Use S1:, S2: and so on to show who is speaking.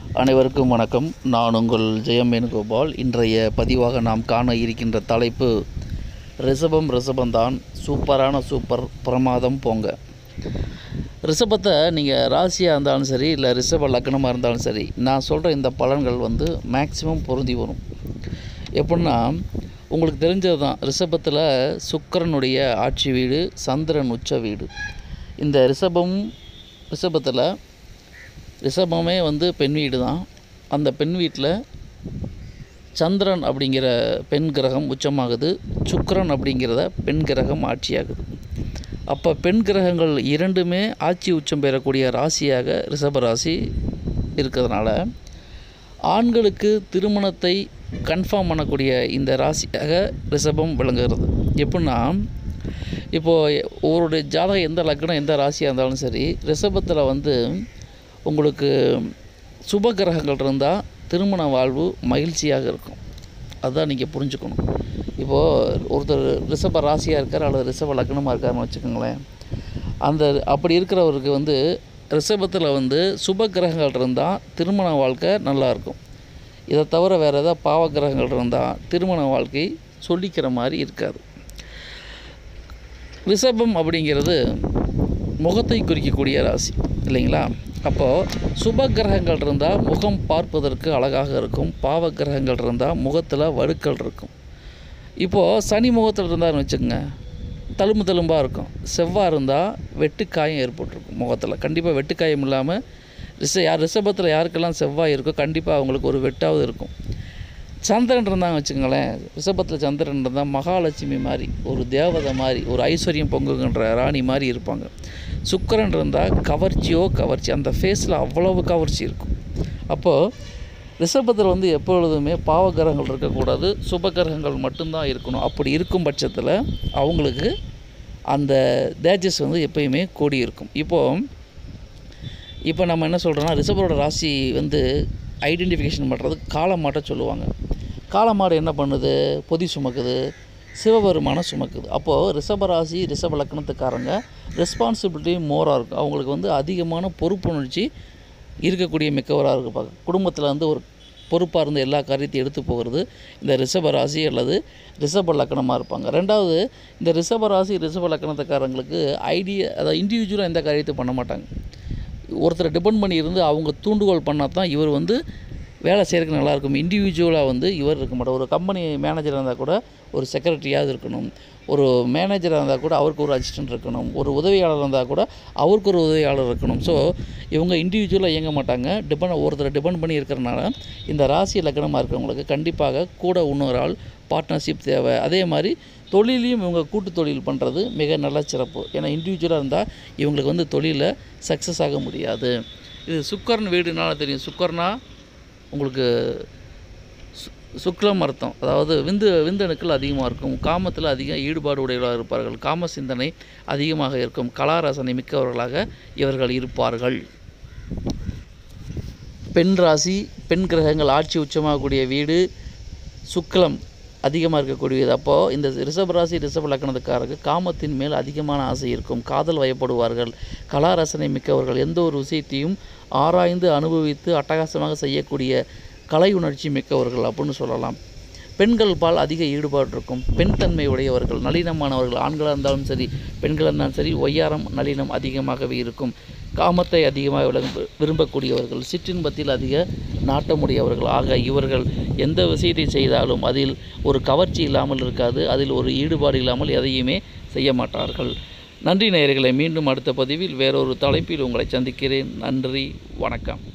S1: அனைவருக்கும் வணக்கம் நான் உங்கள் ஜெயம் வேணுகோபால் இன்றைய பதிவாக நாம் காண இருக்கின்ற தலைப்பு ரிஷபம் ரிஷபந்தான் சூப்பரான சூப்பர் பிரமாதம் போங்க ரிஷபத்தை நீங்கள் ராசியாக இருந்தாலும் சரி இல்லை ரிஷப லக்னமாக இருந்தாலும் சரி நான் சொல்கிற இந்த பலன்கள் வந்து மேக்சிமம் பொருந்தி வரும் எப்படின்னா உங்களுக்கு தெரிஞ்சது தான் ரிஷபத்தில் சுக்கிரனுடைய ஆட்சி வீடு சந்திரன் உச்ச வீடு இந்த ரிஷபம் ரிஷபத்தில் ரிஷபமே வந்து பெண் வீடு தான் அந்த பெண் வீட்டில் சந்திரன் அப்படிங்கிற பெண் கிரகம் உச்சமாகுது சுக்கிரன் அப்படிங்கிறத பெண் கிரகம் ஆட்சியாகுது அப்போ பெண் கிரகங்கள் இரண்டுமே ஆட்சி உச்சம் பெறக்கூடிய ராசியாக ரிஷப ராசி இருக்கிறதுனால ஆண்களுக்கு திருமணத்தை கன்ஃபார்ம் பண்ணக்கூடிய இந்த ராசியாக ரிஷபம் விளங்குகிறது எப்படின்னா இப்போது ஒருடைய ஜாதகம் எந்த லக்னம் எந்த ராசியாக இருந்தாலும் சரி ரிஷபத்தில் வந்து உங்களுக்கு சுப கிரகங்கள் இருந்தால் திருமண வாழ்வு மகிழ்ச்சியாக இருக்கும் அதுதான் நீங்கள் புரிஞ்சுக்கணும் இப்போது ஒருத்தர் ரிஷப ராசியாக இருக்கார் அல்லது ரிஷப லக்னமாக இருக்காருன்னு வச்சுக்கோங்களேன் அந்த அப்படி இருக்கிறவருக்கு வந்து ரிஷபத்தில் வந்து சுப கிரகங்கள் இருந்தால் திருமண வாழ்க்கை நல்லாயிருக்கும் இதை தவிர வேறு ஏதாவது பாவ கிரகங்கள் இருந்தால் திருமண வாழ்க்கை சொல்லிக்கிற மாதிரி இருக்காது ரிஷபம் அப்படிங்கிறது முகத்தை குறிக்கக்கூடிய ராசி இல்லைங்களா அப்போது சுப கிரகங்கள் இருந்தால் முகம் பார்ப்பதற்கு அழகாக இருக்கும் பாவ கிரகங்கள் இருந்தால் முகத்தில் வடுக்கள் இருக்கும் இப்போது சனி முகத்தில் இருந்தாருன்னு வச்சுக்கோங்க தழும்பு தழும்பாக இருக்கும் செவ்வாய் இருந்தால் வெட்டுக்காயம் ஏற்பட்டிருக்கும் முகத்தில் கண்டிப்பாக வெட்டுக்காயம் இல்லாமல் ரிஷ யார் ரிஷபத்தில் யாருக்கெல்லாம் செவ்வாய் இருக்கோ கண்டிப்பாக அவங்களுக்கு ஒரு வெட்டாவது இருக்கும் சந்திரன் இருந்தாங்க வச்சுக்கோங்களேன் ரிஷபத்தில் சந்திரன் இருந்தால் மகாலட்சுமி மாதிரி ஒரு தேவதை மாதிரி ஒரு ஐஸ்வர்யம் பொங்குகின்ற ராணி மாதிரி இருப்பாங்க சுக்கரன் இருந்தால் கவர்ச்சியோ கவர்ச்சி அந்த ஃபேஸில் அவ்வளவு கவர்ச்சி இருக்கும் அப்போது ரிஷபத்தில் வந்து எப்பொழுதுமே பாவகிரகங்கள் இருக்கக்கூடாது சுபகிரகங்கள் மட்டும்தான் இருக்கணும் அப்படி இருக்கும் பட்சத்தில் அவங்களுக்கு அந்த தேஜஸ் வந்து எப்பயுமே கூடி இருக்கும் இப்போது இப்போ நம்ம என்ன சொல்கிறோன்னா ரிஷபரோட ராசி வந்து ஐடென்டிஃபிகேஷன் பண்ணுறது காலமாட்ட சொல்லுவாங்க காலமாடு என்ன பண்ணுது பொதி சுமக்குது சிவபெருமானை சுமக்குது அப்போது ரிஷபராசி ரிஷப லக்னத்துக்காரங்க ரெஸ்பான்சிபிலிட்டி மோராக இருக்கும் அவங்களுக்கு வந்து அதிகமான பொறுப்புணர்ச்சி இருக்கக்கூடிய மிக்கவராக இருப்பாங்க குடும்பத்தில் வந்து ஒரு பொறுப்பாக இருந்து எல்லா காரியத்தையும் எடுத்து போகிறது இந்த ரிஷப ராசி அல்லது ரிஷப லக்கணமாக இருப்பாங்க ரெண்டாவது இந்த ரிஷப ராசி ரிஷப லக்கணத்துக்காரங்களுக்கு ஐடியா அதாவது இண்டிவிஜுவலாக எந்த காரியத்தையும் பண்ண மாட்டாங்க ஒருத்தரை டிபெண்ட் பண்ணி இருந்து அவங்க தூண்டுகோல் பண்ணால் தான் இவர் வந்து வேலை செய்கிறதுக்கு நல்லாயிருக்கும் இண்டிவிஜுவலாக வந்து இவர் இருக்க மாட்டார் ஒரு கம்பெனி மேனேஜராக இருந்தால் கூட ஒரு செக்ரட்டரியாவது இருக்கணும் ஒரு மேனேஜராக இருந்தால் கூட அவருக்கு ஒரு அசிஸ்டன்ட் இருக்கணும் ஒரு உதவியாளர் இருந்தால் கூட அவருக்கு ஒரு உதவியாளர் இருக்கணும் ஸோ இவங்க இண்டிவிஜுவலாக இயங்க மாட்டாங்க டிபெண்ட் ஒருத்தரை டிபெண்ட் பண்ணி இருக்கிறனால இந்த ராசி லக்னமாக இருக்கிறவங்களுக்கு கண்டிப்பாக கூட இன்னொரு ஆள் பார்ட்னர்ஷிப் தேவை அதே மாதிரி தொழிலையும் இவங்க கூட்டு தொழில் பண்ணுறது மிக நல்ல சிறப்பு ஏன்னா இண்டிவிஜுவலாக இருந்தால் இவங்களுக்கு வந்து தொழிலில் சக்ஸஸ் ஆக முடியாது இது சுக்கரன் வீடுனால தெரியும் சுக்கர்னா உங்களுக்கு சு சுக்லம் அர்த்தம் அதாவது விந்து விந்தணுக்கள் அதிகமாக இருக்கும் காமத்தில் அதிக ஈடுபாடு உடையவர்களாக இருப்பார்கள் காம சிந்தனை அதிகமாக இருக்கும் கலாரசனை மிக்கவர்களாக இவர்கள் இருப்பார்கள் பெண் ராசி பெண் கிரகங்கள் ஆட்சி உச்சமாகக்கூடிய வீடு சுக்லம் அதிகமாக இருக்கக்கூடியது அப்போது இந்த ரிஷப ராசி ரிஷப லக்னத்துக்காரருக்கு காமத்தின் மேல் அதிகமான ஆசை இருக்கும் காதல் வயப்படுவார்கள் கலாரசனை மிக்கவர்கள் எந்த ஒரு விஷயத்தையும் ஆராய்ந்து அனுபவித்து அட்டகாசமாக செய்யக்கூடிய கலை உணர்ச்சி மிக்கவர்கள் அப்படின்னு சொல்லலாம் பெண்கள் பால் அதிக ஈடுபாடு இருக்கும் பெண் தன்மை உடையவர்கள் நளினமானவர்கள் ஆண்களாக இருந்தாலும் சரி பெண்களாக இருந்தாலும் சரி ஒய்யாரம் நளினம் அதிகமாகவே இருக்கும் காமத்தை அதிகமாக விளம்ப விரும்பக்கூடியவர்கள் சிற்றின்பத்தில் அதிக நாட்டமுடையவர்கள் ஆக இவர்கள் எந்த விஷயத்தை செய்தாலும் அதில் ஒரு கவர்ச்சி இல்லாமல் இருக்காது அதில் ஒரு ஈடுபாடு இல்லாமல் எதையுமே செய்ய மாட்டார்கள் நன்றி நேயர்களை மீண்டும் அடுத்த பதிவில் வேறொரு தலைப்பில் உங்களை சந்திக்கிறேன் நன்றி வணக்கம்